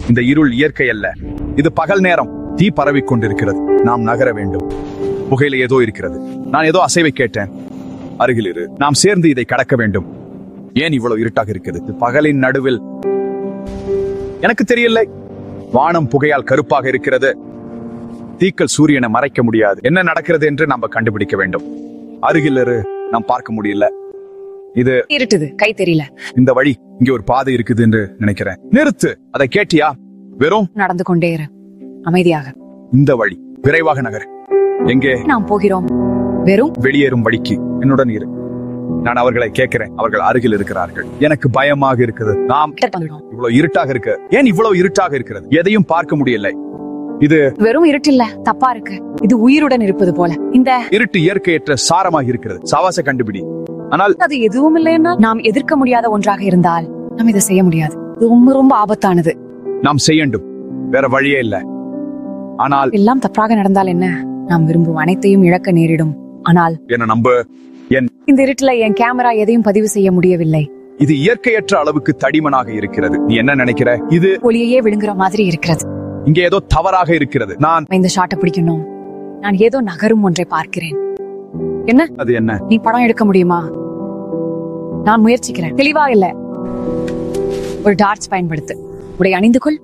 இந்த இருள் இயற்கை அல்ல இது பகல் நேரம் தீ பரவிக் கொண்டிருக்கிறது நாம் நகர வேண்டும் புகையில ஏதோ இருக்கிறது நான் ஏதோ அசைவை கேட்டேன் அருகில் இரு நாம் சேர்ந்து இதை கடக்க வேண்டும் ஏன் இவ்வளவு இருட்டாக இருக்கிறது இது பகலின் நடுவில் எனக்கு தெரியலை வானம் புகையால் கருப்பாக இருக்கிறது தீக்கள் சூரியனை மறைக்க முடியாது என்ன நடக்கிறது என்று நாம கண்டுபிடிக்க வேண்டும் அருகில் இரு நாம் பார்க்க முடியல இது இருட்டுது கை தெரியல இந்த வழி இங்க ஒரு பாதை இருக்குது என்று நினைக்கிறேன் நிறுத்து அதை கேட்டியா வெறும் நடந்து கொண்டே இரு அமைதியாக இந்த வழி விரைவாக நகர் எங்கே நாம் போகிறோம் வெறும் வெளியேறும் வழிக்கு என்னுடன் இரு நான் அவர்களை கேட்கிறேன் அவர்கள் அருகில் இருக்கிறார்கள் எனக்கு பயமாக இருக்குது நாம் கிட்ட வந்துடும் இவ்வளவு இருட்டாக இருக்கு ஏன் இவ்வளவு இருட்டாக இருக்கிறது எதையும் பார்க்க முடியலை இது வெறும் இருட்டில்ல தப்பா இருக்கு இது உயிருடன் இருப்பது போல இந்த இருட்டு இயற்கையற்ற சாரமாக இருக்கிறது சாவாச கண்டுபிடி ஆனால் அது எதுவும் இல்லைன்னா நாம் எதிர்க்க முடியாத ஒன்றாக இருந்தால் நாம் இதை செய்ய முடியாது இது ரொம்ப ரொம்ப ஆபத்தானது நாம் செய்யண்டும் வேற வழியே இல்ல ஆனால் எல்லாம் தப்பாக நடந்தால் என்ன நாம் விரும்பும் அனைத்தையும் இழக்க நேரிடும் ஆனால் என்ன நம்ப என் இந்த இருட்டுல என் கேமரா எதையும் பதிவு செய்ய முடியவில்லை இது இயற்கையற்ற அளவுக்கு தடிமனாக இருக்கிறது நீ என்ன நினைக்கிற இது ஒளியையே விழுங்குற மாதிரி இருக்கிறது இங்கே ஏதோ தவறாக இருக்கிறது நான் இந்த ஷாட்டை பிடிக்கணும் நான் ஏதோ நகரும் ஒன்றை பார்க்கிறேன் என்ன அது என்ன நீ படம் எடுக்க முடியுமா நான் முயற்சிக்கிறேன் தெளிவா இல்ல ஒரு டார்ச் பயன்படுத்து உடை அணிந்து கொள்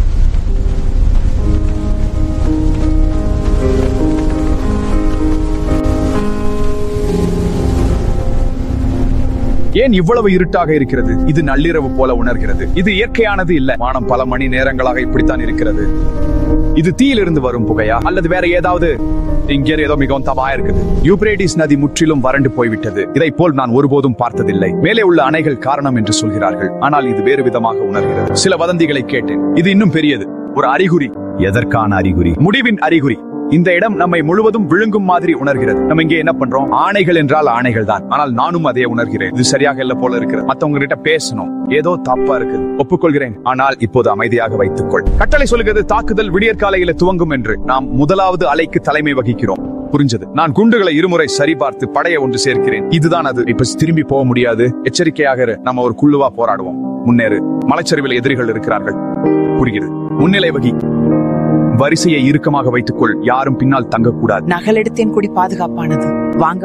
ஏன் இவ்வளவு இருட்டாக இருக்கிறது இது நள்ளிரவு போல உணர்கிறது இது இயற்கையானது இல்ல வானம் பல மணி நேரங்களாக இப்படித்தான் இருக்கிறது இது தீயிலிருந்து வரும் புகையா அல்லது வேற ஏதாவது இங்கே ஏதோ மிகவும் தவா இருக்குது யூப்ரேடிஸ் நதி முற்றிலும் வறண்டு போய்விட்டது இதை போல் நான் ஒருபோதும் பார்த்ததில்லை மேலே உள்ள அணைகள் காரணம் என்று சொல்கிறார்கள் ஆனால் இது வேறு விதமாக உணர்கிறது சில வதந்திகளை கேட்டேன் இது இன்னும் பெரியது ஒரு அறிகுறி எதற்கான அறிகுறி முடிவின் அறிகுறி இந்த இடம் நம்மை முழுவதும் விழுங்கும் மாதிரி உணர்கிறது நம்ம இங்கே என்ன பண்றோம் ஆணைகள் என்றால் ஆணைகள் தான் ஆனால் நானும் அதே உணர்கிறேன் இது சரியாக இல்ல போல இருக்கிறது மத்தவங்க கிட்ட பேசணும் ஏதோ தப்பா இருக்குது ஒப்புக்கொள்கிறேன் ஆனால் இப்போது அமைதியாக வைத்துக்கொள் கட்டளை சொல்கிறது தாக்குதல் விடியற்காலையில துவங்கும் என்று நாம் முதலாவது அலைக்கு தலைமை வகிக்கிறோம் புரிஞ்சது நான் குண்டுகளை இருமுறை சரிபார்த்து படையை ஒன்று சேர்க்கிறேன் இதுதான் அது இப்ப திரும்பி போக முடியாது எச்சரிக்கையாக இரு. நம்ம ஒரு குழுவா போராடுவோம் முன்னேறு மலைச்சரிவில் எதிரிகள் இருக்கிறார்கள் புரிகிறது முன்னிலை வகி வரிசையை இறுக்கமாக வைத்துக்கொள் யாரும் பின்னால் தங்கக்கூடாது நகலெடுத்தேன் கொடி பாதுகாப்பானது வாங்க